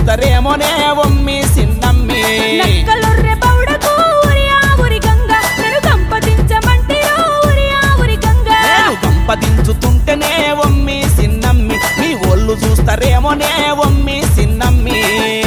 చూస్తారేమోనే ఒమ్మి సిన్నమ్మి నక్కలొర్రె పౌడకు ఉరియా ఉరి గంగ నేను కంపదించమంటిరో ఉరియా ఉరి గంగ నేను గంపదించుతుంటేనే ఒమ్మి సిన్నమ్మి మీ ఒళ్ళు చూస్తారేమోనే ఒమ్మి సిన్నమ్మి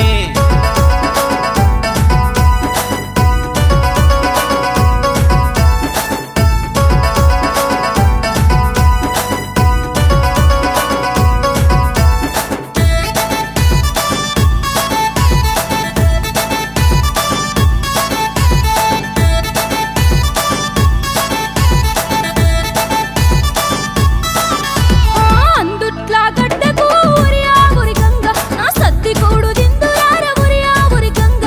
ఆ అందుట్లా గడ్డకు ఉరియా ఉరి గంగ నా సత్తి కూడు దిందురార ఉరియా ఉరి గంగ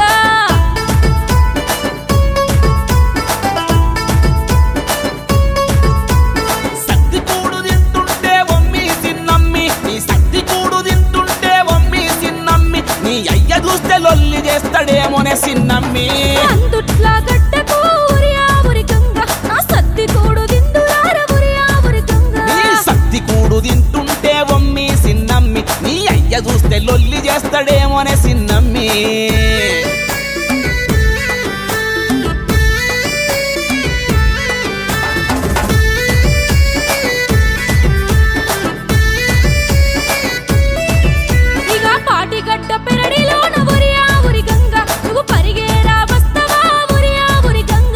సత్తి కూడు తింటుంటే ఒమ్మి సిన్నమ్మి నీ సత్తి కూడు తింటుంటే ఒమ్మి సిన్నమ్మి నీ అయ్య చూస్తే లొల్లి చేస్తాడేమోనే సిన్నమ్మి అందుట్లా గడ్డకు ఉరియా ఉరి గంగ నా సత్తి కూడు దిందురార ఉరియా ఉరి గంగ నీ సత్తి కూడు తింటుంటే ఒమ్మి సిన్నమ్మి నీ అయ్య చూస్తే లొల్లి చేస్తాడేమోనే సిన్నమ్మి ఇక పాటిగడ్డ పెరడిలోన ఉరియా ఉరి గంగ నువ్వు పరిగేరా వస్తవా ఉరియా ఉరి గంగ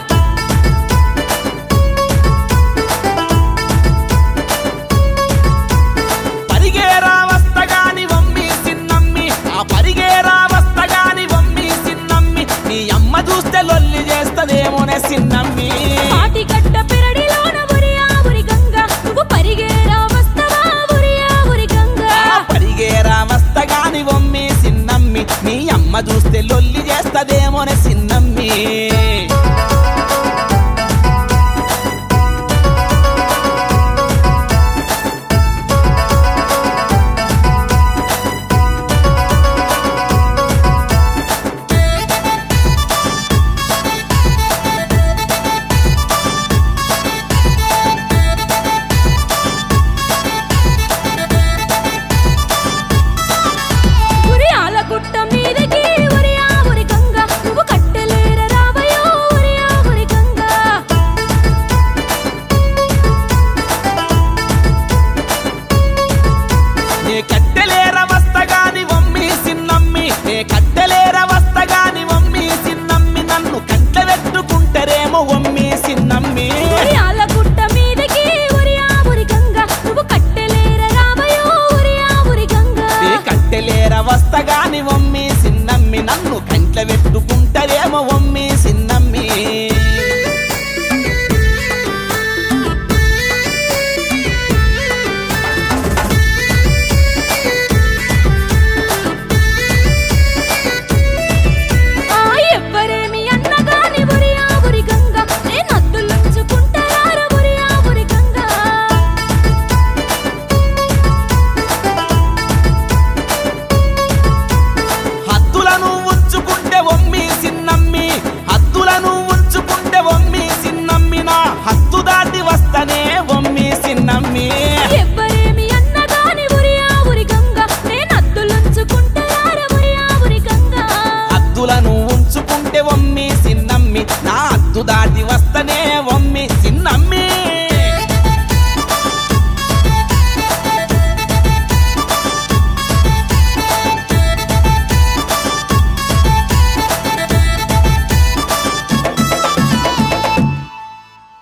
పరిగేరా వస్తగాని వమ్మి సిన్నమ్మి ఆ పరిగేరా వస్తగాని వమ్మి సిన్నమ్మి నీ అమ్మ చూస్తే లొల్లి చేస్తదేమోనే సిన్నమ్మి పాటిగడ్డ పెరడిలోన ఉరియా ఉరి గంగ నువ్వు పరిగేరా వస్తవా ఉరియా ఉరి గంగ ఆ పరిగేరా వస్తగాని వమ్మి సిన్నమ్మి నీ అమ్మ చూస్తే లొల్లి చేస్తదేమోనే సిన్నమ్మి ఉరియాల గుట్ట మీదకి ఉరియా ఉరి గంగ నువ్వు కట్టెలేర రావయో ఉరియా ఉరి గంగ నే కట్టెలేర వస్తగాని వమ్మి సిన్నమ్మి నే కట్టెలేర వస్తగాని వమ్మి సిన్నమ్మి నన్ను కంట పెట్టుకుంటారేమో వమ్మి సిన్నమ్మి ఉరియాల గుట్ట మీదకి ఉరియా ఉరి గంగ నువ్వు కట్టెలేర రావయో ఉరియా ఉరి గంగ నే కట్టెలేర వస్తగాని వమ్మి సిన్నమ్మి నన్ను కంట్ల పెట్టుకుంటారేమో వమ్మి సిన్నమ్మి ఆ ఎవ్వరేమి అన్నగాని ఉరియా ఉరి గంగ నేను అద్దులుంచుకుంటారా ఉరియా ఉరి గంగ హద్దులను ఉంచుకుంటే వమ్మి సిన్నమ్మి హద్దులను ఉంచుకుంటే వమ్మి సిన్నమ్మి నా హద్దు దాటి వస్తనే వమ్మి సిన్నమ్మి ఎవ్వరేమి అన్నగాని ఉరియా ఉరి గంగ నేను అద్దులుంచుకుంటారా ఉరియా ఉరి గంగ హద్దులను ఉంచుకుంటే వమ్మి సిన్నమ్మి నా హద్దు దాటి వస్తనే వమ్మి సిన్నమ్మి